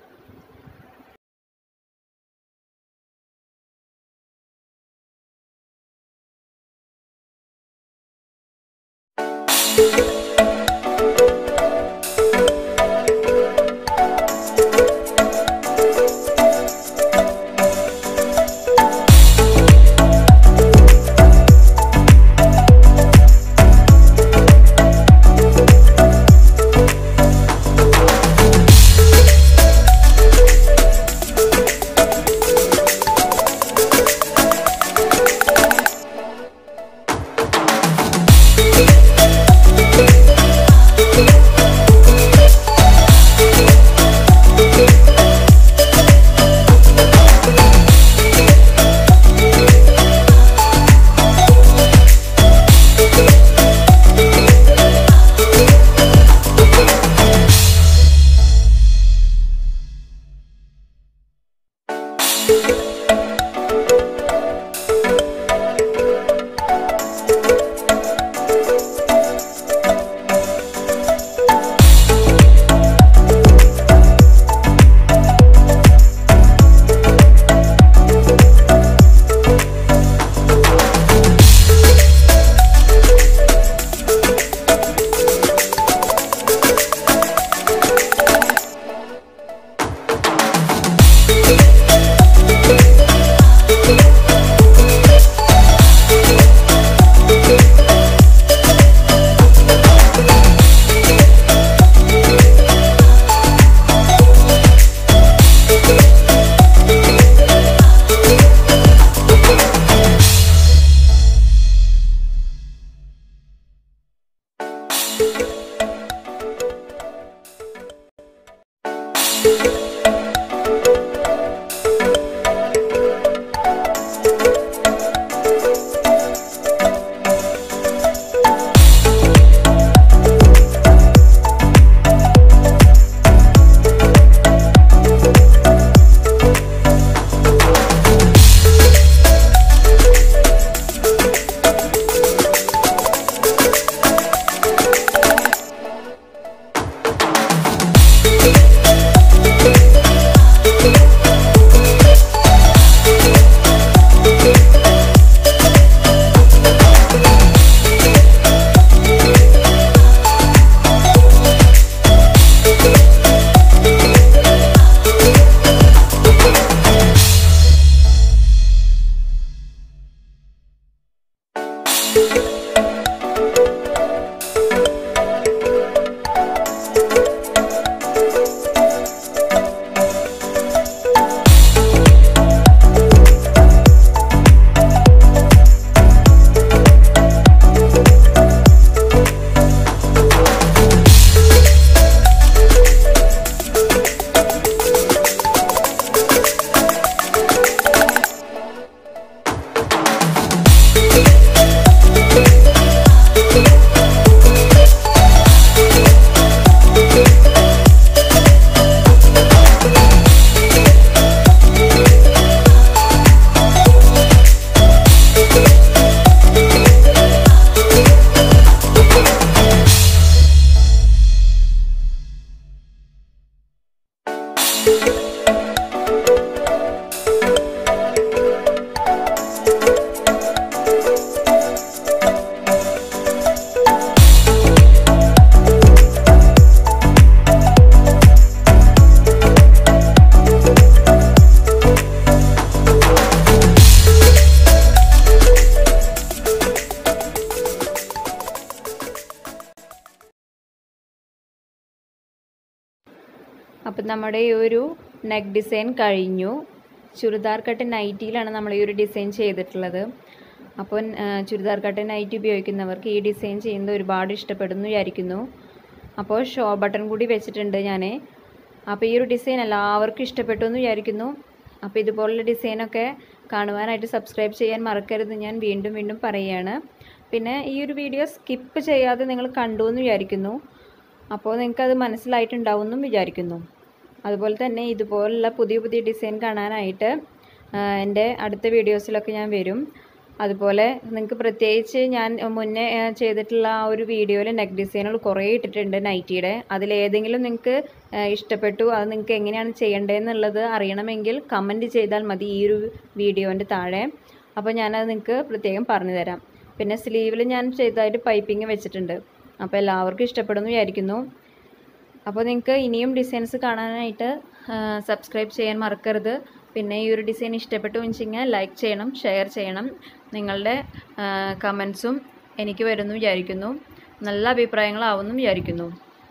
അപ്പം നമ്മുടെ ഈ ഒരു നെക്ക് ഡിസൈൻ കഴിഞ്ഞു ചുരിദാർ കട്ട് നൈറ്റിയിലാണ് നമ്മൾ ഈ ഒരു ഡിസൈൻ ചെയ്തിട്ടുള്ളത് അപ്പോൾ ചുരിദാർ കട്ട് നൈറ്റി ഉപയോഗിക്കുന്നവർക്ക് ഈ ഡിസൈൻ ചെയ്യുന്നത് ഒരുപാട് ഇഷ്ടപ്പെടുന്നു വിചാരിക്കുന്നു അപ്പോൾ ഷോ ബട്ടൺ കൂടി വെച്ചിട്ടുണ്ട് ഞാൻ അപ്പോൾ ഈ ഒരു ഡിസൈൻ എല്ലാവർക്കും ഇഷ്ടപ്പെട്ടു എന്ന് വിചാരിക്കുന്നു അപ്പോൾ ഇതുപോലുള്ള ഡിസൈനൊക്കെ കാണുവാനായിട്ട് സബ്സ്ക്രൈബ് ചെയ്യാൻ മറക്കരുത് ഞാൻ വീണ്ടും വീണ്ടും പറയുകയാണ് പിന്നെ ഈ ഒരു വീഡിയോ സ്കിപ്പ് ചെയ്യാതെ നിങ്ങൾ കണ്ടു എന്ന് വിചാരിക്കുന്നു അപ്പോൾ നിങ്ങൾക്കത് മനസ്സിലായിട്ടുണ്ടാവും എന്നും വിചാരിക്കുന്നു അതുപോലെ തന്നെ ഇതുപോലുള്ള പുതിയ പുതിയ ഡിസൈൻ കാണാനായിട്ട് ആ, എൻ്റെ അടുത്ത വീഡിയോസിലൊക്കെ ഞാൻ വരും അതുപോലെ നിങ്ങൾക്ക് പ്രത്യേകിച്ച് ഞാൻ മുന്നേ ആ, ചെയ്തിട്ടുള്ള ആ ഒരു വീഡിയോയിൽ നെക്ക് ഡിസൈനുകൾ കുറേ ഇട്ടിട്ടുണ്ട് നൈറ്റിയുടെ അതിലേതെങ്കിലും നിങ്ങൾക്ക് ആ, ഇഷ്ടപ്പെട്ടു അത് നിങ്ങൾക്ക് എങ്ങനെയാണ് ചെയ്യേണ്ടതെന്നുള്ളത് അറിയണമെങ്കിൽ കമൻറ്റ് ചെയ്താൽ മതി ഈ ഒരു വീഡിയോൻ്റെ താഴെ അപ്പോൾ ഞാനത് നിങ്ങൾക്ക് പ്രത്യേകം പറഞ്ഞു തരാം പിന്നെ സ്ലീവിൽ ഞാൻ ചെയ്തതായിട്ട് പൈപ്പിംഗ് വെച്ചിട്ടുണ്ട് അപ്പോൾ എല്ലാവർക്കും ഇഷ്ടപ്പെടുമെന്ന് വിചാരിക്കുന്നു അപ്പോൾ നിങ്ങൾക്ക് ഇനിയും ഡിസൈൻസ് കാണാനായിട്ട് സബ്സ്ക്രൈബ് ചെയ്യാൻ മറക്കരുത് പിന്നെ ഈ ഒരു ഡിസൈൻ ഇഷ്ടപ്പെട്ടു വെച്ചെങ്കിൽ ലൈക്ക് ചെയ്യണം ഷെയർ ചെയ്യണം നിങ്ങളുടെ കമൻസും എനിക്ക് വരുന്നു വിചാരിക്കുന്നു നല്ല അഭിപ്രായങ്ങളാവുന്നു വിചാരിക്കുന്നു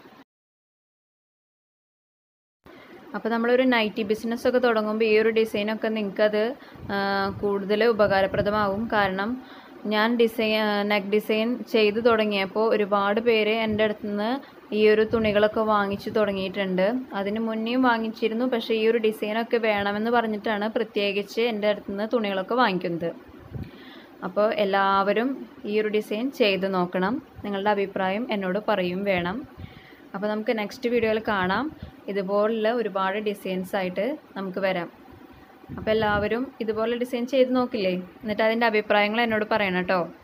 അപ്പോൾ നമ്മളൊരു നൈറ്റി ബിസിനസ്സൊക്കെ തുടങ്ങുമ്പോൾ ഈ ഒരു ഡിസൈനൊക്കെ നിങ്ങൾക്കത് കൂടുതൽ ഉപകാരപ്രദമാവും കാരണം ഞാൻ ഡിസൈൻ നെക്ക് ഡിസൈൻ ചെയ്ത് തുടങ്ങിയപ്പോൾ ഒരുപാട് പേര് എൻ്റെ അടുത്ത് നിന്ന് ഈ ഒരു തുണികളൊക്കെ വാങ്ങിച്ചു തുടങ്ങിയിട്ടുണ്ട് അതിന് മുന്നേയും വാങ്ങിച്ചിരുന്നു പക്ഷേ ഈ ഒരു ഡിസൈനൊക്കെ വേണമെന്ന് പറഞ്ഞിട്ടാണ് പ്രത്യേകിച്ച് എൻ്റെ അടുത്ത് നിന്ന് തുണികളൊക്കെ വാങ്ങിക്കുന്നത് അപ്പോൾ എല്ലാവരും ഈ ഒരു ഡിസൈൻ ചെയ്ത് നോക്കണം നിങ്ങളുടെ അഭിപ്രായം എന്നോട് പറയും വേണം അപ്പോൾ നമുക്ക് നെക്സ്റ്റ് വീഡിയോയിൽ കാണാം ഇതുപോലുള്ള ഒരുപാട് ഡിസൈൻസ് ആയിട്ട് നമുക്ക് വരാം അപ്പോൾ എല്ലാവരും ഇതുപോലെ ഡിസൈൻ ചെയ്ത് നോക്കില്ലേ എന്നിട്ട് അതിൻ്റെ അഭിപ്രായങ്ങൾ എന്നോട് പറയണം കേട്ടോ